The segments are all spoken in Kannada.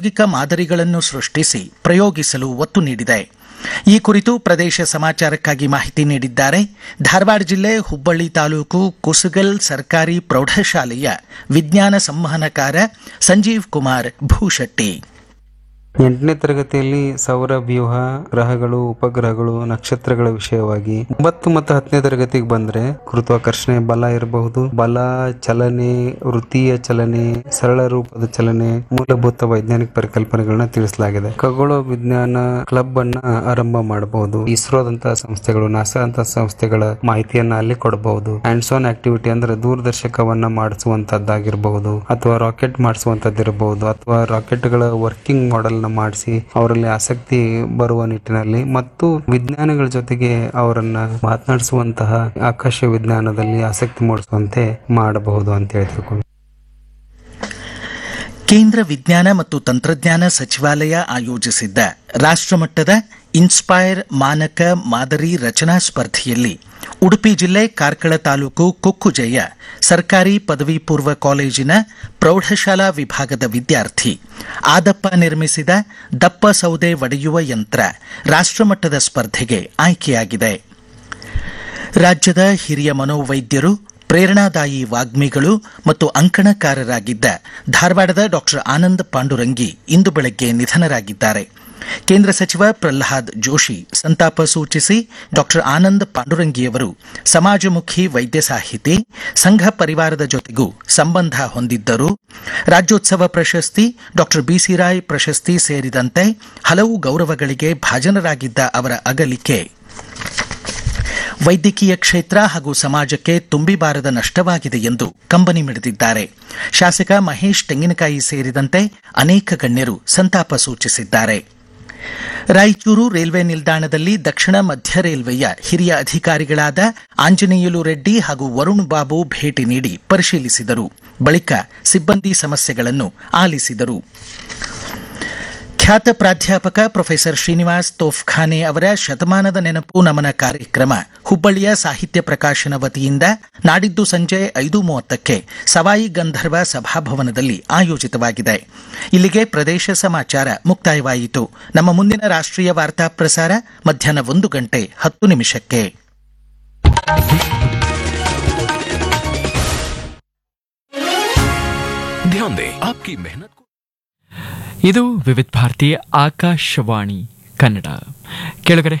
ಪ್ರಾಯೋಗಿಕ ಮಾದರಿಗಳನ್ನು ಸೃಷ್ಟಿಸಿ ಪ್ರಯೋಗಿಸಲು ಒತ್ತು ನೀಡಿದೆ ಈ ಕುರಿತು ಪ್ರದೇಶ ಸಮಾಚಾರಕ್ಕಾಗಿ ಮಾಹಿತಿ ನೀಡಿದ್ದಾರೆ ಧಾರವಾಡ ಜಿಲ್ಲೆ ಹುಬ್ಬಳ್ಳಿ ತಾಲೂಕು ಕುಸುಗಲ್ ಸರ್ಕಾರಿ ಪ್ರೌಢಶಾಲೆಯ ವಿಜ್ಞಾನ ಸಂವಹನಕಾರ ಸಂಜೀವ್ ಕುಮಾರ್ ಭೂಶೆಟ್ಟಿ ಎಂಟನೇ ತರಗತಿಯಲ್ಲಿ ಸೌರ ವ್ಯೂಹ ಗ್ರಹಗಳು ಉಪಗ್ರಹಗಳು ನಕ್ಷತ್ರಗಳ ವಿಷಯವಾಗಿ ಒಂಬತ್ತು ಮತ್ತು ಹತ್ತನೇ ತರಗತಿಗೆ ಬಂದ್ರೆ ಗುರುತ್ವಾಕರ್ಷಣೆ ಬಲ ಇರಬಹುದು ಬಲ ಚಲನೆ ವೃತ್ತೀಯ ಚಲನೆ ಸರಳ ರೂಪದ ಚಲನೆ ಮೂಲಭೂತ ವೈಜ್ಞಾನಿಕ ಪರಿಕಲ್ಪನೆಗಳನ್ನ ತಿಳಿಸಲಾಗಿದೆ ಖಗೋಳ ವಿಜ್ಞಾನ ಕ್ಲಬ್ ಅನ್ನ ಆರಂಭ ಮಾಡಬಹುದು ಇಸ್ರೋದಂತಹ ಸಂಸ್ಥೆಗಳು ನಾಸಾ ಅಂತ ಸಂಸ್ಥೆಗಳ ಮಾಹಿತಿಯನ್ನ ಅಲ್ಲಿ ಕೊಡಬಹುದು ಹ್ಯಾಂಡ್ಸ್ ಆನ್ ಆಕ್ಟಿವಿಟಿ ಅಂದ್ರೆ ದೂರದರ್ಶಕವನ್ನ ಮಾಡಿಸುವಂತದ್ದಾಗಿರಬಹುದು ಅಥವಾ ರಾಕೆಟ್ ಮಾಡಿಸುವಂತದ್ದಿರಬಹುದು ಅಥವಾ ರಾಕೆಟ್ಗಳ ವರ್ಕಿಂಗ್ ಮಾಡೆಲ್ ಮಾಡಿಸಿ ಅವರಲ್ಲಿ ಆಸಕ್ತಿ ಬರುವ ನಿಟ್ಟಿನಲ್ಲಿ ಮತ್ತು ವಿಜ್ಞಾನಿಗಳ ಜೊತೆಗೆ ಅವರನ್ನ ಮಾತನಾಡಿಸುವಂತಹ ಆಕಾಶ ವಿಜ್ಞಾನದಲ್ಲಿ ಆಸಕ್ತಿ ಮೂಡಿಸುವಂತೆ ಮಾಡಬಹುದು ಅಂತ ಹೇಳಿ ತಿಳ್ಕೊಂಡು ಕೇಂದ್ರ ವಿಜ್ಞಾನ ಮತ್ತು ತಂತ್ರಜ್ಞಾನ ಸಚಿವಾಲಯ ಆಯೋಜಿಸಿದ್ದ ರಾಷ್ಟ್ರಮಟ್ಟದ ಇನ್ಸ್ಪೈರ್ ಮಾನಕ ಮಾದರಿ ರಚನಾ ಸ್ಪರ್ಧೆಯಲ್ಲಿ ಉಡುಪಿ ಜಿಲ್ಲೆ ಕಾರ್ಕಳ ತಾಲೂಕು ಕುಕ್ಕುಜೆಯ ಸರ್ಕಾರಿ ಪದವಿ ಪೂರ್ವ ಕಾಲೇಜಿನ ಪ್ರೌಢಶಾಲಾ ವಿಭಾಗದ ವಿದ್ಯಾರ್ಥಿ ಆದಪ್ಪ ನಿರ್ಮಿಸಿದ ದಪ್ಪ ಸೌದೆ ಒಡೆಯುವ ಯಂತ್ರ ರಾಷ್ಟ್ರಮಟ್ಟದ ಸ್ಪರ್ಧೆಗೆ ಆಯ್ಕೆಯಾಗಿದೆ ರಾಜ್ಯದ ಹಿರಿಯ ಮನೋವೈದ್ಯರು ಪ್ರೇರಣಾದಾಯಿ ವಾಗ್ಮಿಗಳು ಮತ್ತು ಅಂಕಣಕಾರರಾಗಿದ್ದ ಧಾರವಾಡದ ಡಾಕ್ಟರ್ ಆನಂದ್ ಪಾಂಡುರಂಗಿ ಇಂದು ಬೆಳಗ್ಗೆ ನಿಧನರಾಗಿದ್ದಾರೆ ಕೇಂದ್ರ ಸಚಿವ ಪ್ರಹ್ಲಾದ್ ಜೋಶಿ ಸಂತಾಪ ಸೂಚಿಸಿ ಡಾಕ್ಟರ್ ಆನಂದ್ ಪಾಂಡುರಂಗಿಯವರು ಸಮಾಜಮುಖಿ ವೈದ್ಯ ಸಾಹಿತಿ ಸಂಘ ಪರಿವಾರದ ಜೊತೆಗೂ ಸಂಬಂಧ ಹೊಂದಿದ್ದರು ರಾಜ್ಯೋತ್ಸವ ಪ್ರಶಸ್ತಿ ಡಾಕ್ಟರ್ ಬಿಸಿ ರಾಯ್ ಪ್ರಶಸ್ತಿ ಸೇರಿದಂತೆ ಹಲವು ಗೌರವಗಳಿಗೆ ಭಾಜನರಾಗಿದ್ದ ಅವರ ಅಗಲಿಕೆ ವೈದ್ಯಕೀಯ ಕ್ಷೇತ್ರ ಹಾಗೂ ಸಮಾಜಕ್ಕೆ ತುಂಬಿಬಾರದ ನಷ್ಟವಾಗಿದೆ ಎಂದು ಕಂಬನಿ ಮಿಡಿದಿದ್ದಾರೆ ಶಾಸಕ ಮಹೇಶ್ ತೆಂಗಿನಕಾಯಿ ಸೇರಿದಂತೆ ಅನೇಕ ಗಣ್ಯರು ಸಂತಾಪ ಸೂಚಿಸಿದ್ದಾರೆ ರಾಯಚೂರು ರೈಲ್ವೆ ನಿಲ್ದಾಣದಲ್ಲಿ ದಕ್ಷಿಣ ಮಧ್ಯ ರೈಲ್ವೆಯ ಹಿರಿಯ ಅಧಿಕಾರಿಗಳಾದ ಆಂಜನೇಯಲು ರೆಡ್ಡಿ ಹಾಗೂ ವರುಣ್ ಬಾಬು ಭೇಟಿ ನೀಡಿ ಪರಿಶೀಲಿಸಿದರು ಬಳಿಕ ಸಿಬ್ಬಂದಿ ಸಮಸ್ಯೆಗಳನ್ನು ಆಲಿಸಿದರು ಖ್ಯಾತ ಪ್ರಾಧ್ಯಾಪಕ ಪ್ರೊಫೆಸರ್ ಶ್ರೀನಿವಾಸ್ ತೋಫ್ಖಾನೆ ಅವರ ಶತಮಾನದ ನೆನಪು ನಮನ ಕಾರ್ಯಕ್ರಮ ಹುಬ್ಬಳ್ಳಿಯ ಸಾಹಿತ್ಯ ಪ್ರಕಾಶನ ವತಿಯಿಂದ ನಾಡಿದ್ದು ಸಂಜೆ ಐದು ಮೂವತ್ತಕ್ಕೆ ಸವಾಯಿ ಗಂಧರ್ವ ಸಭಾಭವನದಲ್ಲಿ ಆಯೋಜಿತವಾಗಿದೆ ಇಲ್ಲಿಗೆ ಪ್ರದೇಶ ಸಮಾಚಾರ ಮುಕ್ತಾಯವಾಯಿತು ನಮ್ಮ ಮುಂದಿನ ರಾಷ್ಟ್ರೀಯ ವಾರ್ತಾ ಪ್ರಸಾರ ಮಧ್ಯಾಹ್ನ ಒಂದು ಗಂಟೆ ಹತ್ತು ನಿಮಿಷಕ್ಕೆ ध्यान दें आपकी मेहनत को ಇದು ವಿವಿಧ ಭಾರತಿ ಆಕಾಶವಾಣಿ ಕನ್ನಡ ಕೆಳಗಡೆ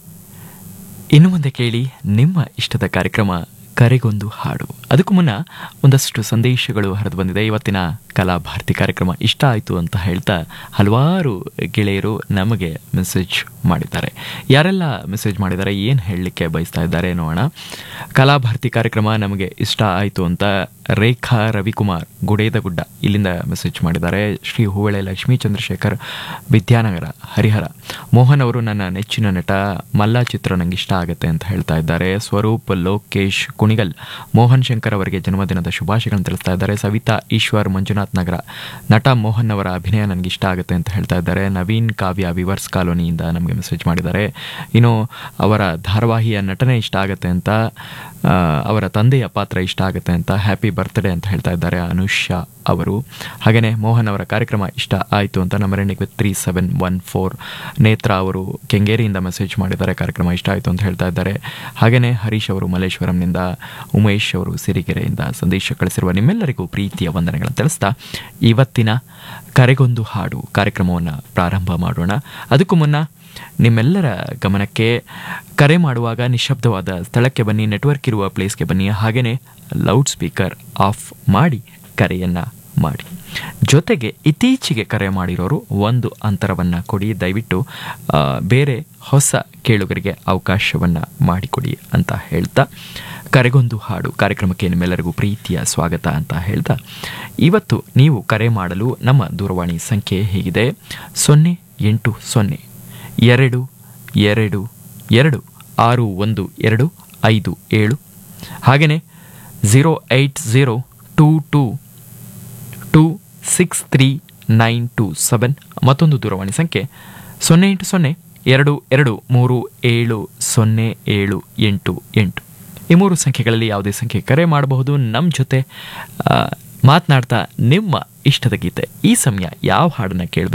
ಇನ್ನು ಮುಂದೆ ಕೇಳಿ ನಿಮ್ಮ ಇಷ್ಟದ ಕಾರ್ಯಕ್ರಮ ಕರೆಗೊಂದು ಹಾಡು ಅದಕ್ಕೂ ಮುನ್ನ ಒಂದಷ್ಟು ಸಂದೇಶಗಳು ಹರಿದು ಬಂದಿದೆ ಇವತ್ತಿನ ಕಲಾಭಾರತಿ ಕಾರ್ಯಕ್ರಮ ಇಷ್ಟ ಆಯಿತು ಅಂತ ಹೇಳ್ತಾ ಹಲವಾರು ಗೆಳೆಯರು ನಮಗೆ ಮೆಸೇಜ್ ಮಾಡಿದ್ದಾರೆ ಯಾರೆಲ್ಲ ಮೆಸೇಜ್ ಮಾಡಿದ್ದಾರೆ ಏನು ಹೇಳಲಿಕ್ಕೆ ಬಯಸ್ತಾ ಇದ್ದಾರೆ ನೋಡೋಣ ಕಲಾಭಾರತಿ ಕಾರ್ಯಕ್ರಮ ನಮಗೆ ಇಷ್ಟ ಆಯಿತು ಅಂತ ರೇಖಾ ರವಿಕುಮಾರ್ ಗುಡೇದಗುಡ್ಡ ಇಲ್ಲಿಂದ ಮೆಸೇಜ್ ಮಾಡಿದ್ದಾರೆ ಶ್ರೀ ಹೂವಳೆ ಲಕ್ಷ್ಮೀ ಚಂದ್ರಶೇಖರ್ ವಿದ್ಯಾನಗರ ಹರಿಹರ ಮೋಹನ್ ಅವರು ನನ್ನ ನೆಚ್ಚಿನ ನಟ ಮಲ್ಲ ಚಿತ್ರ ನಂಗೆ ಇಷ್ಟ ಆಗುತ್ತೆ ಅಂತ ಹೇಳ್ತಾ ಇದ್ದಾರೆ ಸ್ವರೂಪ್ ಲೋಕೇಶ್ ಕುಣಿಗಲ್ ಮೋಹನ್ ಶಂಕರ್ ಅವರಿಗೆ ಜನ್ಮದಿನದ ಶುಭಾಶಯಗಳನ್ನು ತಿಳಿಸ್ತಾ ಇದ್ದಾರೆ ಸವಿತಾ ಈಶ್ವರ್ ಮಂಜುನಾಥ್ ನಗರ ನಟ ಮೋಹನ್ ಅವರ ಅಭಿನಯ ನನಗೆ ಇಷ್ಟ ಆಗುತ್ತೆ ಅಂತ ಹೇಳ್ತಾ ಇದ್ದಾರೆ ನವೀನ್ ಕಾವ್ಯ ವಿವರ್ಸ್ ಕಾಲೋನಿಯಿಂದ ನಮಗೆ ಮೆಸೇಜ್ ಮಾಡಿದ್ದಾರೆ ಇನ್ನು ಅವರ ಧಾರಾವಾಹಿಯ ನಟನೆ ಇಷ್ಟ ಆಗುತ್ತೆ ಅಂತ ಆ, ಅವರ ತಂದೆಯ ಪಾತ್ರ ಇಷ್ಟ ಆಗುತ್ತೆ ಅಂತ ಹ್ಯಾಪಿ ಬರ್ತ್ಡೇ ಅಂತ ಹೇಳ್ತಾ ಇದ್ದಾರೆ ಅನುಷ್ಯಾ ಅವರು ಹಾಗೆಯೇ ಮೋಹನ್ ಅವರ ಕಾರ್ಯಕ್ರಮ ಇಷ್ಟ ಆಯಿತು ಅಂತ ನಮ್ಮ ರೆಂಡಿಗೆ with three seven one four Netra ಅವರು ಕೆಂಗೇರಿಯಿಂದ ಮೆಸೇಜ್ ಮಾಡಿದ್ದಾರೆ ಕಾರ್ಯಕ್ರಮ ಇಷ್ಟ ಆಯಿತು ಅಂತ ಹೇಳ್ತಾ ಇದ್ದಾರೆ ಹಾಗೆಯೇ ಹರೀಶ್ ಅವರು ಮಲ್ಲೇಶ್ವರಂನಿಂದ ಉಮೇಶ್ ಅವರು ಸಿರಿಗೆರೆಯಿಂದ ಸಂದೇಶ ಕಳಿಸಿರುವ ನಿಮ್ಮೆಲ್ಲರಿಗೂ ಪ್ರೀತಿಯ ವಂದನೆಗಳನ್ನು ತಿಳಿಸ್ತಾ ಇವತ್ತಿನ ಕರೆಗೊಂದು ಹಾಡು ಕಾರ್ಯಕ್ರಮವನ್ನು ಪ್ರಾರಂಭ ಮಾಡೋಣ ಅದಕ್ಕೂ ಮುನ್ನ ನಿಮ್ಮೆಲ್ಲರ ಗಮನಕ್ಕೆ ಕರೆ ಮಾಡುವಾಗ ನಿಶಬ್ದವಾದ ಸ್ಥಳಕ್ಕೆ ಬನ್ನಿ ನೆಟ್ವರ್ಕ್ ಇರುವ ಪ್ಲೇಸ್ಗೆ ಬನ್ನಿ ಹಾಗೆಯೇ ಲೌಡ್ ಸ್ಪೀಕರ್ ಆಫ್ ಮಾಡಿ ಕರೆಯನ್ನು ಮಾಡಿ ಜೊತೆಗೆ ಇತ್ತೀಚೆಗೆ ಕರೆ ಮಾಡಿರೋರು ಒಂದು ಅಂತರವನ್ನು ಕೊಡಿ ದಯವಿಟ್ಟು ಆ, ಬೇರೆ ಹೊಸ ಕೇಳುಗರಿಗೆ ಅವಕಾಶವನ್ನು ಮಾಡಿಕೊಡಿ ಅಂತ ಹೇಳ್ತಾ ಕರೆಗೊಂದು ಹಾಡು ಕಾರ್ಯಕ್ರಮಕ್ಕೆ ನಿಮ್ಮೆಲ್ಲರಿಗೂ ಪ್ರೀತಿಯ ಸ್ವಾಗತ ಅಂತ ಹೇಳ್ತಾ ಇವತ್ತು ನೀವು ಕರೆ ಮಾಡಲು ನಮ್ಮ ದೂರವಾಣಿ ಸಂಖ್ಯೆ ಹೀಗಿದೆ ಸೊನ್ನೆ ಎಂಟು ಸೊನ್ನೆ ಎರಡು ಎರಡು ಎರಡು ಆರು ಒಂದು ಎರಡು ಐದು ಏಳು ಹಾಗೆಯೇ zero eight zero two two two six three nine two seven ಮತ್ತೊಂದು ದೂರವಾಣಿ ಸಂಖ್ಯೆ ಸೊನ್ನೆ ಎಂಟು ಸೊನ್ನೆ ಎರಡು ಎರಡು ಮೂರು ಏಳು ಸೊನ್ನೆ ಏಳು ಎಂಟು ಎಂಟು ಈ ಮೂರು ಸಂಖ್ಯೆಗಳಲ್ಲಿ ಯಾವುದೇ ಸಂಖ್ಯೆ ಕರೆ ಮಾಡಬಹುದು ನಮ್ಮ ಜೊತೆ ಆ, ಮಾತನಾಡ್ತಾ ನಿಮ್ಮ ಇಷ್ಟದ ಗೀತೆ ಈ ಸಮಯ ಯಾವ ಹಾಡನ್ನ ಕೇಳಬೇಕು